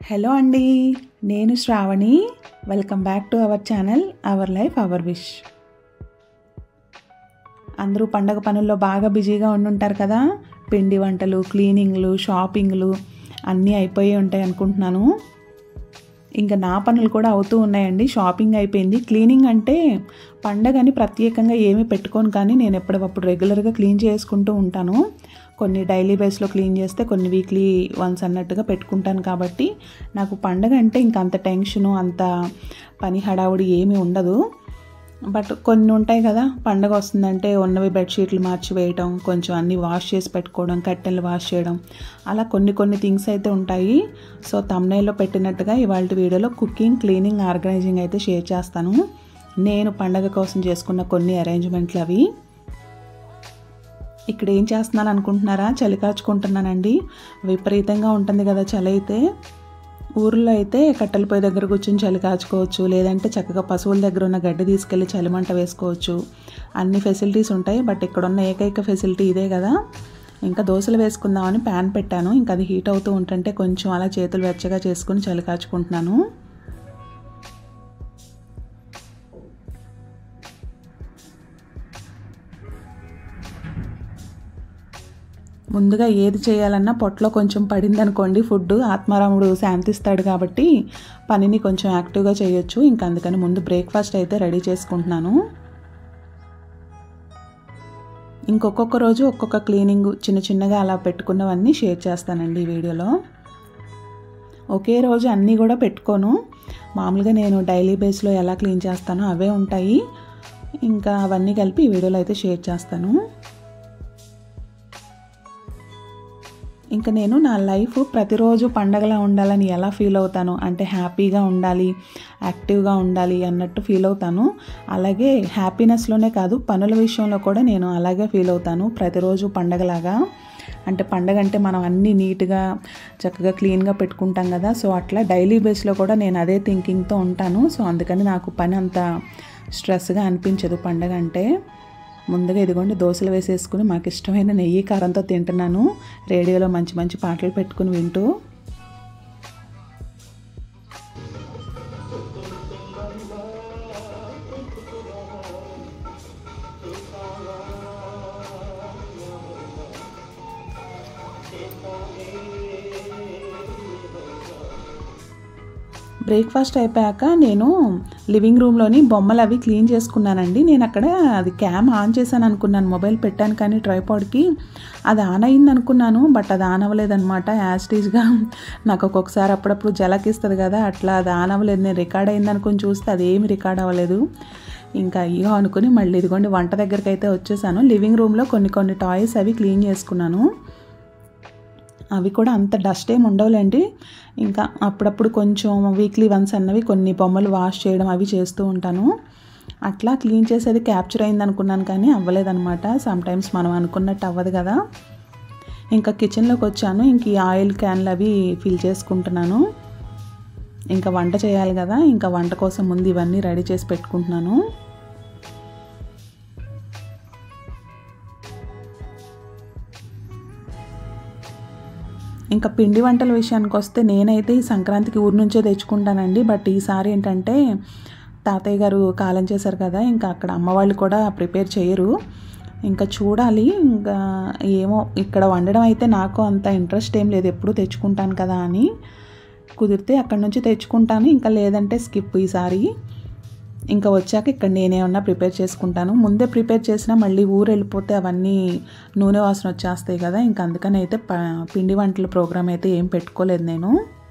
hello అండి నేను Shravani welcome back to our channel our life our wish అందరూ పండగ పనుల్లో బాగా బిజీగా ఉండుంటారు కదా పిండి వంటలు క్లీనింగ్లు షాపింగ్లు అన్నీ అయిపోయి ఉంటాయి అనుకుంటున్నాను ఇంకా నా పనులు కూడా అవుతూ ఉన్నాయండి షాపింగ్ అయిపోయింది క్లీనింగ్ అంటే పండగని ప్రత్యేకంగా ఏమీ పెట్టుకోను కానీ నేను ఎప్పటికప్పుడు రెగ్యులర్గా క్లీన్ చేసుకుంటూ ఉంటాను కొన్ని డైలీ బేస్లో క్లీన్ చేస్తే కొన్ని వీక్లీ వన్స్ అన్నట్టుగా పెట్టుకుంటాను కాబట్టి నాకు పండగ అంటే ఇంక అంత టెన్షను అంత పని హడావుడి ఏమీ ఉండదు బట్ కొన్ని ఉంటాయి కదా పండగ వస్తుందంటే ఉన్నవి బెడ్షీట్లు మార్చి వేయడం కొంచెం అన్నీ వాష్ చేసి పెట్టుకోవడం కట్టెలు వాష్ చేయడం అలా కొన్ని కొన్ని థింగ్స్ అయితే ఉంటాయి సో తమ్నైల్లో పెట్టినట్టుగా ఇవాళ వీడియోలో కుకింగ్ క్లీనింగ్ ఆర్గనైజింగ్ అయితే షేర్ చేస్తాను నేను పండగ కోసం చేసుకున్న కొన్ని అరేంజ్మెంట్లు అవి ఇక్కడ ఏం చేస్తున్నాను అనుకుంటున్నారా చలి కాచుకుంటున్నానండి విపరీతంగా ఉంటుంది కదా చలి అయితే ఊర్లో అయితే కట్టెల పొయ్యి దగ్గర కూర్చొని చలి కాచుకోవచ్చు లేదంటే చక్కగా పశువుల దగ్గర ఉన్న గడ్డి తీసుకెళ్ళి చలిమంట వేసుకోవచ్చు అన్ని ఫెసిలిటీస్ ఉంటాయి బట్ ఇక్కడ ఉన్న ఏకైక ఫెసిలిటీ ఇదే కదా ఇంకా దోశలు వేసుకుందామని ప్యాన్ పెట్టాను ఇంకా అది హీట్ అవుతూ ఉంటుంటే కొంచెం అలా చేతులు వెచ్చగా చేసుకుని చలి కాచుకుంటున్నాను ముందుగా ఏది చేయాలన్నా పొట్టలో కొంచెం పడింది అనుకోండి ఫుడ్ ఆత్మారాముడు శాంతిస్తాడు కాబట్టి పనిని కొంచెం యాక్టివ్గా చేయొచ్చు ఇంకా అందుకని ముందు బ్రేక్ఫాస్ట్ అయితే రెడీ చేసుకుంటున్నాను ఇంకొక్కొక్క రోజు ఒక్కొక్క క్లీనింగ్ చిన్న చిన్నగా అలా పెట్టుకున్నవన్నీ షేర్ చేస్తానండి ఈ వీడియోలో ఒకే రోజు అన్నీ కూడా పెట్టుకోను మామూలుగా నేను డైలీ బేస్లో ఎలా క్లీన్ చేస్తానో అవే ఉంటాయి ఇంకా అవన్నీ కలిపి ఈ వీడియోలో అయితే షేర్ చేస్తాను ఇంకా నేను నా లైఫ్ ప్రతిరోజు పండగలా ఉండాలని ఎలా ఫీల్ అవుతాను అంటే హ్యాపీగా ఉండాలి యాక్టివ్గా ఉండాలి అన్నట్టు ఫీల్ అవుతాను అలాగే హ్యాపీనెస్లోనే కాదు పనుల విషయంలో కూడా నేను అలాగే ఫీల్ అవుతాను ప్రతిరోజు పండగలాగా అంటే పండగ అంటే మనం అన్నీ నీట్గా చక్కగా క్లీన్గా పెట్టుకుంటాం కదా సో అట్లా డైలీ బేస్లో కూడా నేను అదే థింకింగ్తో ఉంటాను సో అందుకని నాకు పని అంత స్ట్రెస్గా అనిపించదు పండగ అంటే ముందుగా ఇదిగోండి దోశలు వేసేసుకుని మాకు ఇష్టమైన నెయ్యి కారంతో తింటున్నాను రేడియోలో మంచి మంచి పాటలు పెట్టుకుని వింటూ బ్రేక్ఫాస్ట్ అయిపోయాక నేను లివింగ్ రూమ్లోని బొమ్మలు అవి క్లీన్ చేసుకున్నానండి నేను అక్కడ అది క్యామ్ ఆన్ చేశాను అనుకున్నాను మొబైల్ పెట్టాను కానీ ట్రైపాడ్కి అది ఆన్ అయింది అనుకున్నాను బట్ అది ఆన్ అవ్వలేదఅనమాట యాస్టీజ్గా నాకు ఒక్కొక్కసారి అప్పుడప్పుడు జలకిస్తుంది కదా అట్లా అది ఆన్ అవ్వలేదు నేను రికార్డ్ అయింది అనుకుని చూస్తే అదేమి రికార్డ్ అవ్వలేదు ఇంకా అయ్యో అనుకుని మళ్ళీ ఇదిగోండి వంట దగ్గరికి అయితే వచ్చేసాను లివింగ్ రూమ్లో కొన్ని కొన్ని టాయ్స్ అవి క్లీన్ చేసుకున్నాను అవి కూడా అంత డస్ట్ ఏమి ఉండవులేండి ఇంకా అప్పుడప్పుడు కొంచెం వీక్లీ వన్స్ అన్నవి కొన్ని బొమ్మలు వాష్ చేయడం అవి చేస్తూ ఉంటాను అట్లా క్లీన్ చేసేది క్యాప్చర్ అయింది అనుకున్నాను కానీ అవ్వలేదన్నమాట సమ్టైమ్స్ మనం అనుకున్నట్టు అవ్వదు కదా ఇంకా కిచెన్లోకి వచ్చాను ఇంక ఈ ఆయిల్ క్యాన్లు అవి ఫిల్ చేసుకుంటున్నాను ఇంకా వంట చేయాలి కదా ఇంకా వంట కోసం ముందు ఇవన్నీ రెడీ చేసి పెట్టుకుంటున్నాను ఇంకా పిండి వంటల విషయానికి వస్తే నేనైతే ఈ సంక్రాంతికి ఊరి నుంచే తెచ్చుకుంటానండి బట్ ఈసారి ఏంటంటే తాతయ్య గారు కాలం చేశారు కదా ఇంకా అక్కడ అమ్మవాళ్ళు కూడా ప్రిపేర్ చేయరు ఇంకా చూడాలి ఇంకా ఏమో ఇక్కడ వండడం అయితే నాకు అంత ఇంట్రెస్ట్ ఏం లేదు ఎప్పుడు తెచ్చుకుంటాను కదా అని కుదిరితే అక్కడ నుంచి తెచ్చుకుంటాను ఇంకా లేదంటే స్కిప్ ఈసారి ఇంకా వచ్చాక ఇక్కడ నేనేమన్నా ప్రిపేర్ చేసుకుంటాను ముందే ప్రిపేర్ చేసినా మళ్ళీ ఊరు వెళ్ళిపోతే అవన్నీ నూనె వాసన వచ్చేస్తాయి కదా ఇంకా అందుకని అయితే పిండి వంటల ప్రోగ్రామ్ అయితే ఏం పెట్టుకోలేదు నేను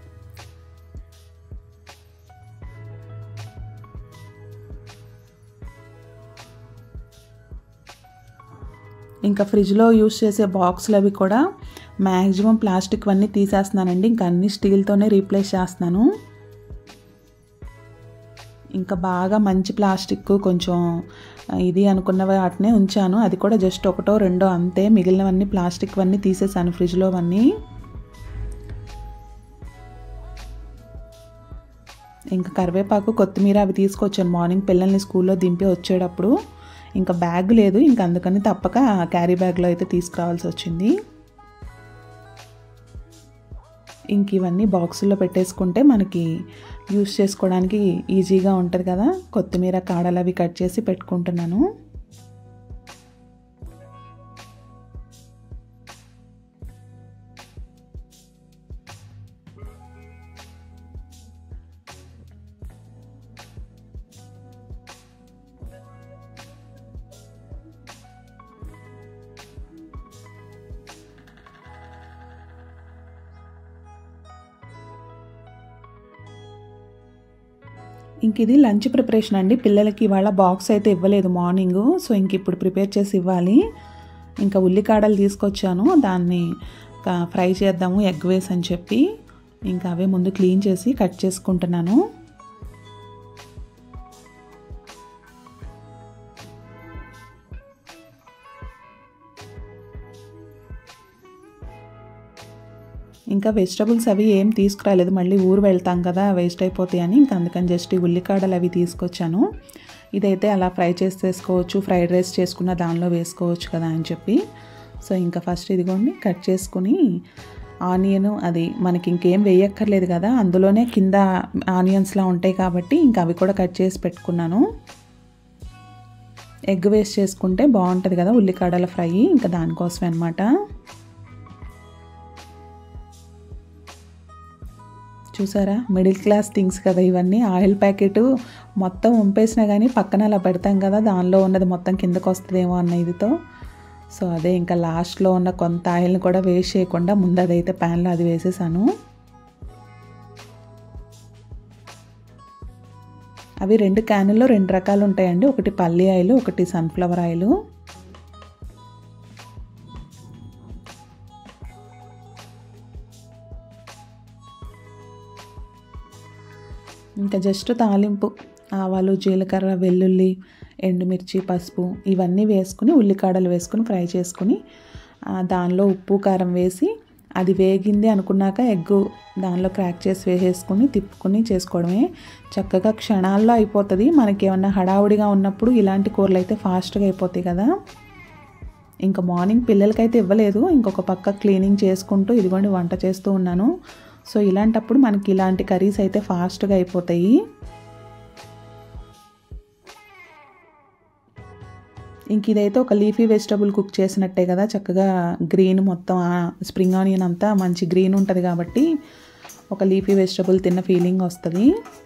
ఇంకా ఫ్రిడ్జ్లో యూస్ చేసే బాక్సులు అవి కూడా మ్యాక్సిమం ప్లాస్టిక్ అన్నీ తీసేస్తున్నానండి ఇంకా అన్ని స్టీల్తోనే రీప్లేస్ చేస్తున్నాను ఇంకా బాగా మంచి ప్లాస్టిక్ కొంచెం ఇది అనుకున్న వాటినే ఉంచాను అది కూడా జస్ట్ ఒకటో రెండో అంతే మిగిలినవన్నీ ప్లాస్టిక్ అన్నీ తీసేసాను ఫ్రిడ్జ్లో అవన్నీ ఇంకా కరివేపాకు కొత్తిమీర అవి తీసుకొచ్చాను మార్నింగ్ పిల్లల్ని స్కూల్లో దింపి వచ్చేటప్పుడు ఇంకా బ్యాగ్ లేదు ఇంకా అందుకని తప్పక క్యారీ బ్యాగ్లో అయితే తీసుకురావాల్సి వచ్చింది ఇంక ఇవన్నీ బాక్సుల్లో పెట్టేసుకుంటే మనకి యూస్ చేసుకోవడానికి ఈజీగా ఉంటుంది కదా కొత్తిమీర కాడలు అవి కట్ చేసి పెట్టుకుంటున్నాను ఇంక ఇది లంచ్ ప్రిపరేషన్ అండి పిల్లలకి ఇవాళ బాక్స్ అయితే ఇవ్వలేదు మార్నింగ్ సో ఇంక ఇప్పుడు ప్రిపేర్ చేసి ఇవ్వాలి ఇంకా ఉల్లికాడలు తీసుకొచ్చాను దాన్ని ఫ్రై చేద్దాము ఎగ్ వేస్ అని చెప్పి ఇంకా అవే ముందు క్లీన్ చేసి కట్ చేసుకుంటున్నాను ఇంకా వెజిటబుల్స్ అవి ఏం తీసుకురాలేదు మళ్ళీ ఊరు వెళ్తాం కదా వేస్ట్ అయిపోతాయి అని ఇంకా అందుకని జస్ట్ ఈ ఉల్లికాడలు అవి తీసుకొచ్చాను ఇదైతే అలా ఫ్రై చేసి వేసుకోవచ్చు ఫ్రైడ్ రైస్ చేసుకున్న దానిలో వేసుకోవచ్చు కదా అని చెప్పి సో ఇంకా ఫస్ట్ ఇదిగోండి కట్ చేసుకుని ఆనియన్ అది మనకి ఇంకేం వేయక్కర్లేదు కదా అందులోనే కింద ఆనియన్స్లా ఉంటాయి కాబట్టి ఇంకా అవి కూడా కట్ చేసి పెట్టుకున్నాను ఎగ్ వేస్ట్ చేసుకుంటే బాగుంటుంది కదా ఉల్లికాడల ఫ్రై ఇంకా దానికోసమే అనమాట చూసారా మిడిల్ క్లాస్ థింగ్స్ కదా ఇవన్నీ ఆయిల్ ప్యాకెట్ మొత్తం వంపేసినా కానీ పక్కన అలా పెడతాం కదా దానిలో ఉన్నది మొత్తం కిందకు వస్తుందేమో అన్న ఇదితో సో అదే ఇంకా లాస్ట్లో ఉన్న కొంత ఆయిల్ని కూడా వేస్ట్ చేయకుండా ముందు అదైతే ప్యాన్లో అది వేసేసాను అవి రెండు క్యానుల్లో రెండు రకాలు ఉంటాయండి ఒకటి పల్లి ఆయిల్ ఒకటి సన్ఫ్లవర్ ఆయిల్ ఇంకా జస్ట్ తాలింపు ఆవాలు జీలకర్ర వెల్లుల్లి ఎండుమిర్చి పసుపు ఇవన్నీ వేసుకుని ఉల్లికాడలు వేసుకుని ఫ్రై చేసుకుని దానిలో ఉప్పు కారం వేసి అది వేగింది అనుకున్నాక ఎగ్ దానిలో క్రాక్ చేసి వేసేసుకుని తిప్పుకుని చేసుకోవడమే చక్కగా క్షణాల్లో అయిపోతుంది మనకి ఏమన్నా హడావుడిగా ఉన్నప్పుడు ఇలాంటి కూరలు అయితే ఫాస్ట్గా అయిపోతాయి కదా ఇంకా మార్నింగ్ పిల్లలకైతే ఇవ్వలేదు ఇంకొక పక్క క్లీనింగ్ చేసుకుంటూ ఇదిగోండి వంట చేస్తూ ఉన్నాను సో ఇలాంటప్పుడు మనకి ఇలాంటి కర్రీస్ అయితే ఫాస్ట్గా అయిపోతాయి ఇంక ఇదైతే ఒక లీఫీ వెజిటబుల్ కుక్ చేసినట్టే కదా చక్కగా గ్రీన్ మొత్తం స్ప్రింగ్ ఆనియన్ అంతా మంచి గ్రీన్ ఉంటుంది కాబట్టి ఒక లీఫీ వెజిటబుల్ తిన్న ఫీలింగ్ వస్తుంది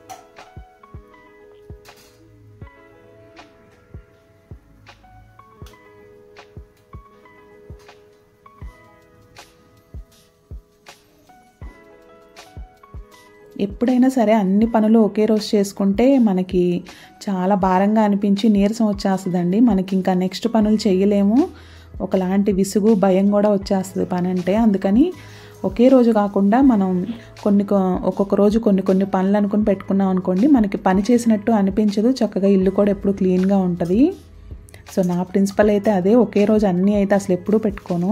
ఎప్పుడైనా సరే అన్ని పనులు ఒకే రోజు చేసుకుంటే మనకి చాలా భారంగా అనిపించి నీరసం వచ్చేస్తుందండి మనకి ఇంకా నెక్స్ట్ పనులు చేయలేము ఒకలాంటి విసుగు భయం కూడా వచ్చేస్తుంది పని అంటే అందుకని ఒకే రోజు కాకుండా మనం కొన్ని ఒక్కొక్క రోజు కొన్ని కొన్ని పనులు అనుకుని పెట్టుకున్నాం అనుకోండి మనకి పని చేసినట్టు అనిపించదు చక్కగా ఇల్లు కూడా ఎప్పుడు క్లీన్గా ఉంటుంది సో నా ప్రిన్సిపల్ అయితే అదే ఒకే రోజు అన్నీ అయితే అసలు ఎప్పుడూ పెట్టుకోను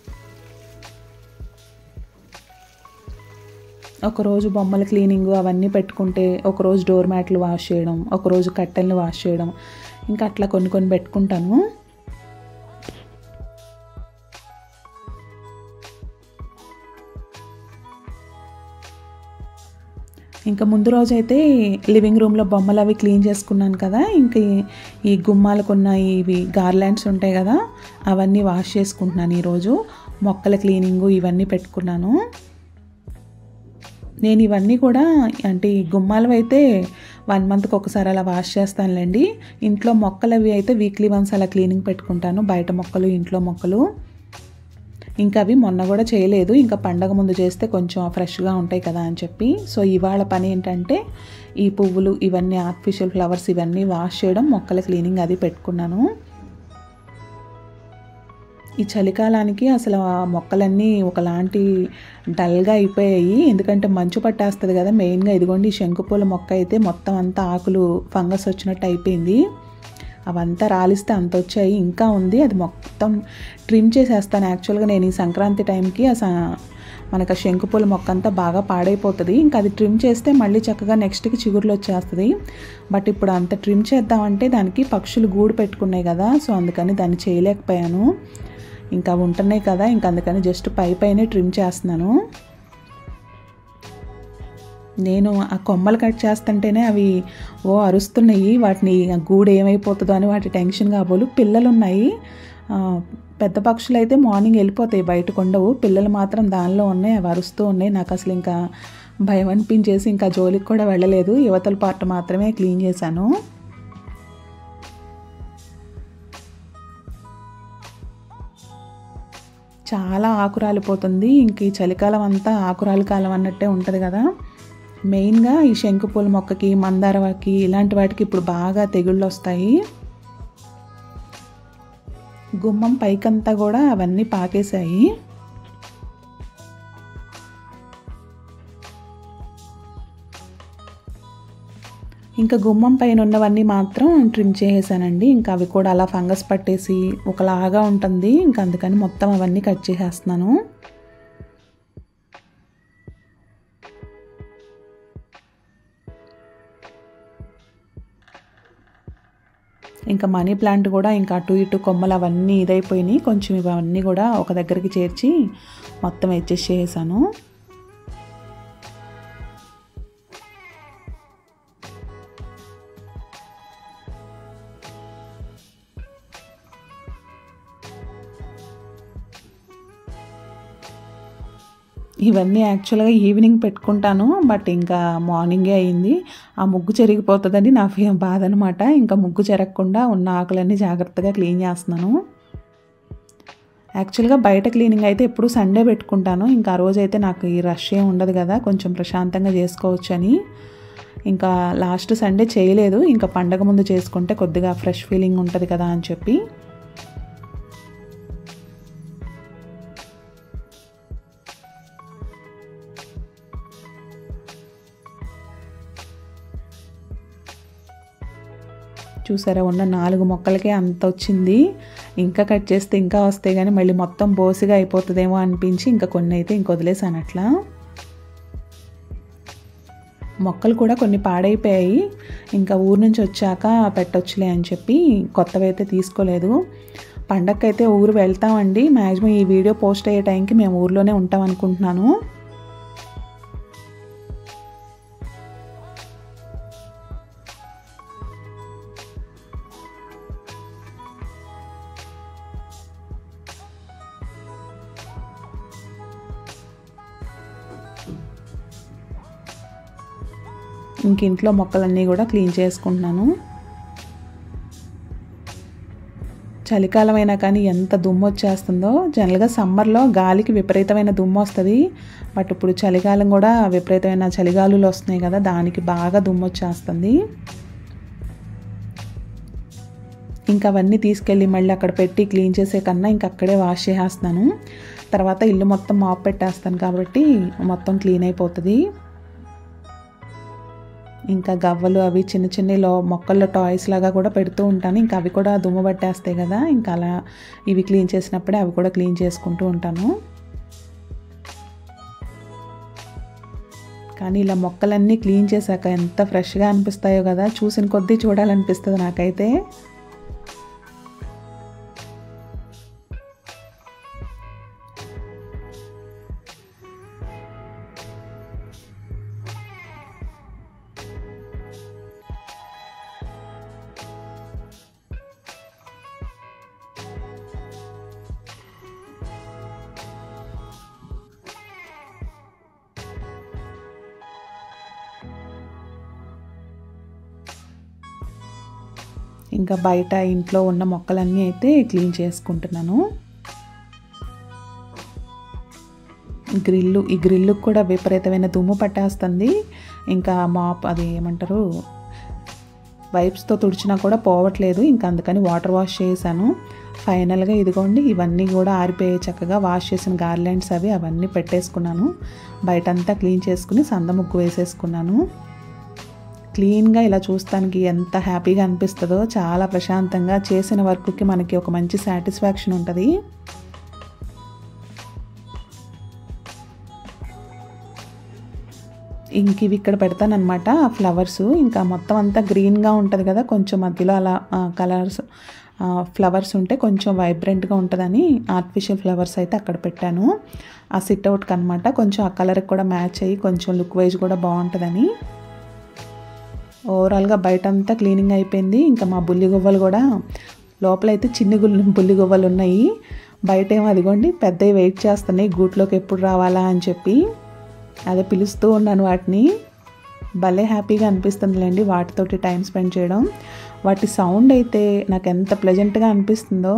ఒకరోజు బొమ్మల క్లీనింగ్ అవన్నీ పెట్టుకుంటే ఒకరోజు డోర్ మ్యాట్లు వాష్ చేయడం ఒకరోజు కట్టెల్ని వాష్ చేయడం ఇంకా అట్లా కొన్ని కొన్ని పెట్టుకుంటాను ఇంకా ముందు రోజు అయితే లివింగ్ రూమ్లో బొమ్మలు అవి క్లీన్ చేసుకున్నాను కదా ఇంక ఈ గుమ్మాలకున్న ఇవి గార్లాండ్స్ ఉంటాయి కదా అవన్నీ వాష్ చేసుకుంటున్నాను ఈరోజు మొక్కల క్లీనింగు ఇవన్నీ పెట్టుకున్నాను నేను ఇవన్నీ కూడా అంటే ఈ గుమ్మాలు అయితే వన్ మంత్కి ఒకసారి అలా వాష్ చేస్తానులేండి ఇంట్లో మొక్కలు అవి అయితే వీక్లీ వన్స్ అలా క్లీనింగ్ పెట్టుకుంటాను బయట మొక్కలు ఇంట్లో మొక్కలు ఇంకా అవి మొన్న కూడా చేయలేదు ఇంకా పండగ ముందు చేస్తే కొంచెం ఫ్రెష్గా ఉంటాయి కదా అని చెప్పి సో ఇవాళ పని ఏంటంటే ఈ పువ్వులు ఇవన్నీ ఆర్టిఫిషియల్ ఫ్లవర్స్ ఇవన్నీ వాష్ చేయడం మొక్కల క్లీనింగ్ అది పెట్టుకున్నాను ఈ చలికాలానికి అసలు ఆ మొక్కలన్నీ ఒకలాంటి డల్గా అయిపోయాయి ఎందుకంటే మంచు పట్టేస్తుంది కదా మెయిన్గా ఇదిగోండి ఈ శంకుపూల మొక్క అయితే మొత్తం అంతా ఆకులు ఫంగస్ వచ్చినట్టు అయిపోయింది అవంతా రాలిస్తే అంత వచ్చాయి ఇంకా ఉంది అది మొత్తం ట్రిమ్ చేసేస్తాను యాక్చువల్గా నేను ఈ సంక్రాంతి టైంకి అసలు మనకు ఆ శంకుపూల మొక్క అంతా బాగా పాడైపోతుంది ఇంకా అది ట్రిమ్ చేస్తే మళ్ళీ చక్కగా నెక్స్ట్కి చిగురులు వచ్చేస్తుంది బట్ ఇప్పుడు అంత ట్రిమ్ చేద్దామంటే దానికి పక్షులు గూడు పెట్టుకున్నాయి కదా సో అందుకని దాన్ని చేయలేకపోయాను ఇంకా ఉంటున్నాయి కదా ఇంకా అందుకని జస్ట్ పై పైనే ట్రిమ్ చేస్తున్నాను నేను ఆ కొమ్మలు కట్ చేస్తుంటేనే అవి ఓ అరుస్తున్నాయి వాటిని ఆ గూడు ఏమైపోతుందో అని వాటి టెన్షన్ కాబోలు పిల్లలు ఉన్నాయి ఆ, పెద్ద పక్షులు అయితే మార్నింగ్ వెళ్ళిపోతాయి బయటకు ఉండవు పిల్లలు మాత్రం దానిలో ఉన్నాయి అవి అరుస్తూ ఉన్నాయి నాకు అసలు ఇంకా భయం అనిపించేసి ఇంకా జోలికి కూడా వెళ్ళలేదు యువతల పార్ట్ మాత్రమే క్లీన్ చేశాను చాలా ఆకురాలిపోతుంది ఇంక ఈ చలికాలం అంతా ఆకురాలి కాలం అన్నట్టే ఉంటుంది కదా మెయిన్గా ఈ శంకుపూల మొక్కకి మందారవాకి ఇలాంటి వాటికి ఇప్పుడు బాగా తెగుళ్ళు వస్తాయి గుమ్మం పైకంతా కూడా అవన్నీ పాకేశాయి ఇంకా గుమ్మం పైన ఉన్నవన్నీ మాత్రం ట్రిమ్ చేసేసానండి ఇంకా అవి కూడా అలా ఫంగస్ పట్టేసి ఒకలాగా ఉంటుంది ఇంకా అందుకని మొత్తం అవన్నీ కట్ చేసేస్తున్నాను ఇంకా మనీ ప్లాంట్ కూడా ఇంకా అటు ఇటు కొమ్మలు అవన్నీ ఇదైపోయినాయి కొంచెం ఇవన్నీ కూడా ఒక దగ్గరికి చేర్చి మొత్తం అడ్జస్ట్ చేసాను ఇవన్నీ యాక్చువల్గా ఈవినింగ్ పెట్టుకుంటాను బట్ ఇంకా మార్నింగే అయింది ఆ ముగ్గు చెరిగిపోతుందని నా ఫీ- బాధ అనమాట ఇంకా ముగ్గు చెరగకుండా ఉన్న ఆకులన్నీ జాగ్రత్తగా క్లీన్ చేస్తున్నాను యాక్చువల్గా బయట క్లీనింగ్ అయితే ఎప్పుడు సండే పెట్టుకుంటాను ఇంకా ఆ రోజు అయితే నాకు ఈ రష్ ఏం ఉండదు కదా కొంచెం ప్రశాంతంగా చేసుకోవచ్చు అని ఇంకా లాస్ట్ సండే చేయలేదు ఇంకా పండగ ముందు చేసుకుంటే కొద్దిగా ఫ్రెష్ ఫీలింగ్ ఉంటుంది కదా అని చెప్పి చూసారా ఉన్న నాలుగు మొక్కలకే అంత వచ్చింది ఇంకా కట్ చేస్తే ఇంకా వస్తాయి కానీ మళ్ళీ మొత్తం బోసిగా అయిపోతుందేమో అనిపించి ఇంకా కొన్ని అయితే ఇంక వదిలేసాను అట్లా మొక్కలు కూడా కొన్ని పాడైపోయాయి ఇంకా ఊరు నుంచి వచ్చాక పెట్టొచ్చులే అని చెప్పి కొత్తవి అయితే తీసుకోలేదు పండక్కైతే ఊరు వెళ్తామండి మ్యాక్సిమం ఈ వీడియో పోస్ట్ అయ్యే టైంకి మేము ఊర్లోనే ఉంటాం అనుకుంటున్నాను ఇంక ఇంట్లో మొక్కలన్నీ కూడా క్లీన్ చేసుకుంటున్నాను చలికాలం అయినా కానీ ఎంత దుమ్ము వచ్చేస్తుందో జనరల్గా సమ్మర్లో గాలికి విపరీతమైన దుమ్ము వస్తుంది బట్ ఇప్పుడు చలికాలం కూడా విపరీతమైన చలిగాలులు వస్తున్నాయి కదా దానికి బాగా దుమ్ము వచ్చేస్తుంది ఇంకా అవన్నీ తీసుకెళ్ళి మళ్ళీ అక్కడ పెట్టి క్లీన్ చేసే కన్నా ఇంక అక్కడే వాష్ చేసేస్తున్నాను తర్వాత ఇల్లు మొత్తం మాప్ పెట్టేస్తాను కాబట్టి మొత్తం క్లీన్ అయిపోతుంది ఇంకా గవ్వలు అవి చిన్న చిన్న లో మొక్కల్లో టాయ్స్ లాగా కూడా పెడుతూ ఉంటాను ఇంకా అవి కూడా దుమ్ము పట్టేస్తాయి కదా ఇంకా అలా ఇవి క్లీన్ చేసినప్పుడే అవి కూడా క్లీన్ చేసుకుంటూ ఉంటాను కానీ ఇలా మొక్కలన్నీ క్లీన్ చేశాక ఎంత ఫ్రెష్గా అనిపిస్తాయో కదా చూసిన కొద్దీ చూడాలనిపిస్తుంది నాకైతే ఇంకా బయట ఇంట్లో ఉన్న మొక్కలన్నీ అయితే క్లీన్ చేసుకుంటున్నాను గ్రిల్లు ఈ గ్రిల్లుకు కూడా విపరీతమైన దుమ్ము పట్టేస్తుంది ఇంకా మాప్ అది ఏమంటారు వైప్స్తో తుడిచినా కూడా పోవట్లేదు ఇంకా అందుకని వాటర్ వాష్ చేశాను ఫైనల్గా ఇదిగోండి ఇవన్నీ కూడా ఆరిపోయి చక్కగా వాష్ చేసిన గార్లెండ్స్ అవి అవన్నీ పెట్టేసుకున్నాను బయటంతా క్లీన్ చేసుకుని సంద ముగ్గు వేసేసుకున్నాను క్లీన్గా ఇలా చూస్తానికి ఎంత హ్యాపీగా అనిపిస్తుందో చాలా ప్రశాంతంగా చేసిన వర్క్కి మనకి ఒక మంచి సాటిస్ఫాక్షన్ ఉంటుంది ఇంక ఇవి ఇక్కడ పెడతానమాట ఫ్లవర్స్ ఇంకా మొత్తం అంతా గ్రీన్గా ఉంటుంది కదా కొంచెం మధ్యలో అలా కలర్స్ ఫ్లవర్స్ ఉంటే కొంచెం వైబ్రెంట్గా ఉంటుందని ఆర్టిఫిషియల్ ఫ్లవర్స్ అయితే అక్కడ పెట్టాను ఆ సిట్ అవుట్కి అనమాట కొంచెం ఆ కలర్కి కూడా మ్యాచ్ అయ్యి కొంచెం లుక్ వైజ్ కూడా బాగుంటుందని ఓవరాల్గా బయట అంతా క్లీనింగ్ అయిపోయింది ఇంకా మా బుల్లి గువ్వలు కూడా లోపలైతే చిన్ని గుల్లి బుల్లి గువ్వలు ఉన్నాయి బయట ఏమో అదిగోండి పెద్దవి వెయిట్ చేస్తున్నాయి గూట్లోకి ఎప్పుడు రావాలా అని చెప్పి అదే పిలుస్తూ ఉన్నాను వాటిని భలే హ్యాపీగా అనిపిస్తుందిలేండి వాటితోటి టైం స్పెండ్ చేయడం వాటి సౌండ్ అయితే నాకు ఎంత ప్లెజెంట్గా అనిపిస్తుందో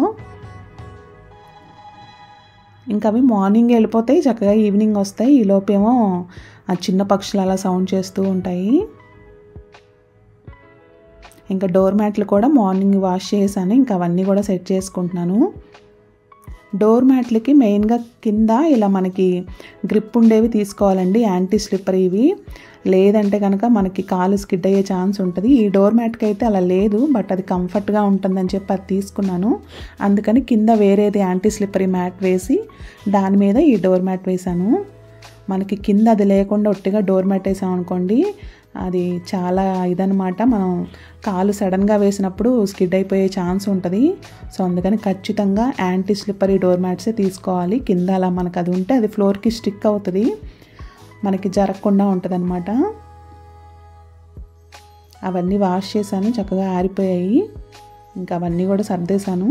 ఇంకా అవి మార్నింగ్ వెళ్ళిపోతాయి చక్కగా ఈవినింగ్ వస్తాయి ఈ లోపేమో ఆ చిన్న పక్షులు అలా సౌండ్ చేస్తూ ఉంటాయి ఇంకా డోర్ మ్యాట్లు కూడా మార్నింగ్ వాష్ చేశాను ఇంకా అవన్నీ కూడా సెట్ చేసుకుంటున్నాను డోర్ మ్యాట్లకి మెయిన్గా కింద ఇలా మనకి గ్రిప్ ఉండేవి తీసుకోవాలండి యాంటీ స్లిప్పర్ ఇవి లేదంటే కనుక మనకి కాలు స్కిడ్ అయ్యే ఛాన్స్ ఉంటుంది ఈ డోర్ మ్యాట్కి అయితే అలా లేదు బట్ అది కంఫర్ట్గా ఉంటుందని చెప్పి అది తీసుకున్నాను అందుకని కింద వేరేది యాంటీ స్లిప్పరీ మ్యాట్ వేసి దాని మీద ఈ డోర్ మ్యాట్ వేశాను మనకి కింద అది లేకుండా ఒట్టిగా డోర్ మ్యాట్ వేసాం అనుకోండి అది చాలా ఇదనమాట మనం కాలు సడన్గా వేసినప్పుడు స్కిడ్ అయిపోయే ఛాన్స్ ఉంటుంది సో అందుకని ఖచ్చితంగా యాంటీ స్లిప్పరీ డోర్ మ్యాట్సే తీసుకోవాలి కింద అలా మనకు అది ఉంటే అది ఫ్లోర్కి స్టిక్ అవుతుంది మనకి జరగకుండా ఉంటుంది అనమాట అవన్నీ వాష్ చేశాను చక్కగా ఆరిపోయాయి ఇంకా అవన్నీ కూడా సర్దేశాను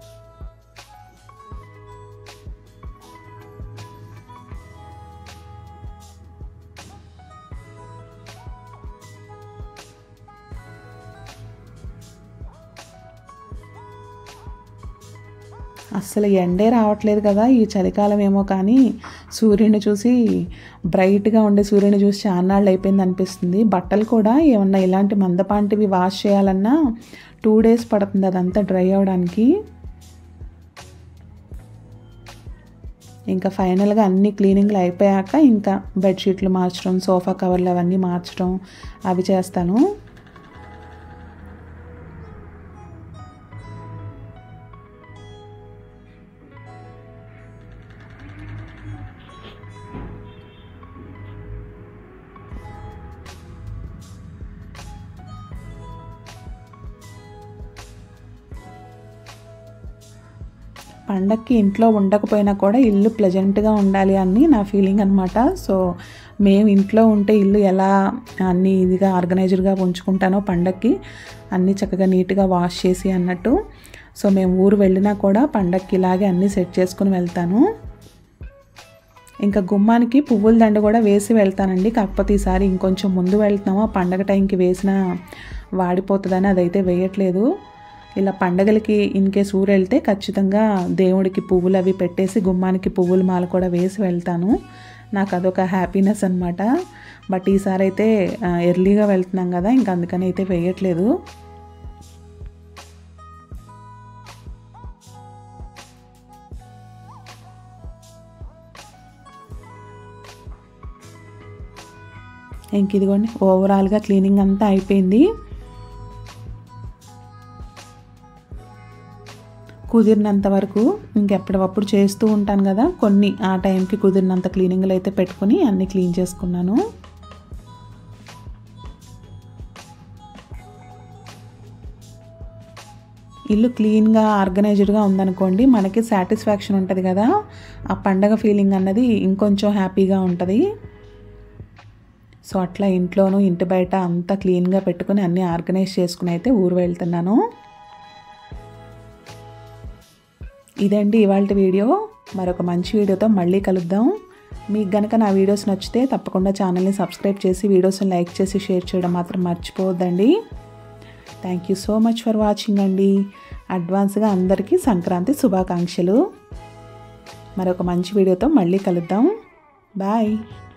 అస్సలు ఎండే రావట్లేదు కదా ఈ చలికాలం ఏమో కానీ సూర్యుని చూసి బ్రైట్గా ఉండే సూర్యుని చూసి చాన్నాళ్ళు అయిపోయింది అనిపిస్తుంది బట్టలు కూడా ఏమన్నా ఇలాంటి మందపాంటివి వాష్ చేయాలన్నా టూ డేస్ పడుతుంది అదంతా డ్రై అవ్వడానికి ఇంకా ఫైనల్గా అన్ని క్లీనింగ్లు అయిపోయాక ఇంకా బెడ్షీట్లు మార్చడం సోఫా కవర్లు అవన్నీ మార్చడం అవి చేస్తాను పండక్కి ఇంట్లో ఉండకపోయినా కూడా ఇల్లు ప్లెజెంట్గా ఉండాలి అని నా ఫీలింగ్ అనమాట సో మేము ఇంట్లో ఉంటే ఇల్లు ఎలా అన్నీ ఇదిగా ఆర్గనైజ్డ్గా ఉంచుకుంటానో పండక్కి అన్నీ చక్కగా నీట్గా వాష్ చేసి అన్నట్టు సో మేము ఊరు వెళ్ళినా కూడా పండక్కి ఇలాగే అన్నీ సెట్ చేసుకుని వెళ్తాను ఇంకా గుమ్మానికి పువ్వుల దండ కూడా వేసి వెళ్తానండి కాకపోతే ఈసారి ఇంకొంచెం ముందు వెళ్తున్నాము ఆ పండగ టైంకి వేసిన వాడిపోతుందని అదైతే వేయట్లేదు ఇలా పండగలకి ఇన్ కేస్ ఊరు వెళ్తే ఖచ్చితంగా దేవుడికి పువ్వులు అవి పెట్టేసి గుమ్మానికి పువ్వుల మాల కూడా వేసి వెళ్తాను నాకు అదొక హ్యాపీనెస్ అనమాట బట్ ఈసారి అయితే ఎర్లీగా వెళ్తున్నాం కదా ఇంకా అందుకని అయితే వేయట్లేదు ఇంక ఇదిగోండి ఓవరాల్గా క్లీనింగ్ అంతా అయిపోయింది కుదిరినంత వరకు ఇంకెప్పటికప్పుడు చేస్తూ ఉంటాను కదా కొన్ని ఆ టైంకి కుదిరినంత క్లీనింగ్లు అయితే పెట్టుకుని అన్నీ క్లీన్ చేసుకున్నాను ఇల్లు క్లీన్గా ఆర్గనైజ్డ్గా ఉందనుకోండి మనకి సాటిస్ఫాక్షన్ ఉంటుంది కదా ఆ పండగ ఫీలింగ్ అన్నది ఇంకొంచెం హ్యాపీగా ఉంటుంది సో అట్లా ఇంట్లోనూ ఇంటి బయట అంతా క్లీన్గా పెట్టుకుని అన్నీ ఆర్గనైజ్ చేసుకుని అయితే ఊరు వెళ్తున్నాను ఇదండి ఇవాళ వీడియో మరొక మంచి వీడియోతో మళ్ళీ కలుద్దాం మీకు గనక నా వీడియోస్ నచ్చితే తప్పకుండా ఛానల్ని సబ్స్క్రైబ్ చేసి వీడియోస్ని లైక్ చేసి షేర్ చేయడం మాత్రం మర్చిపోవద్దండి thank you so much for watching అండి అడ్వాన్స్గా అందరికీ సంక్రాంతి శుభాకాంక్షలు మరొక మంచి వీడియోతో మళ్ళీ కలుద్దాం బాయ్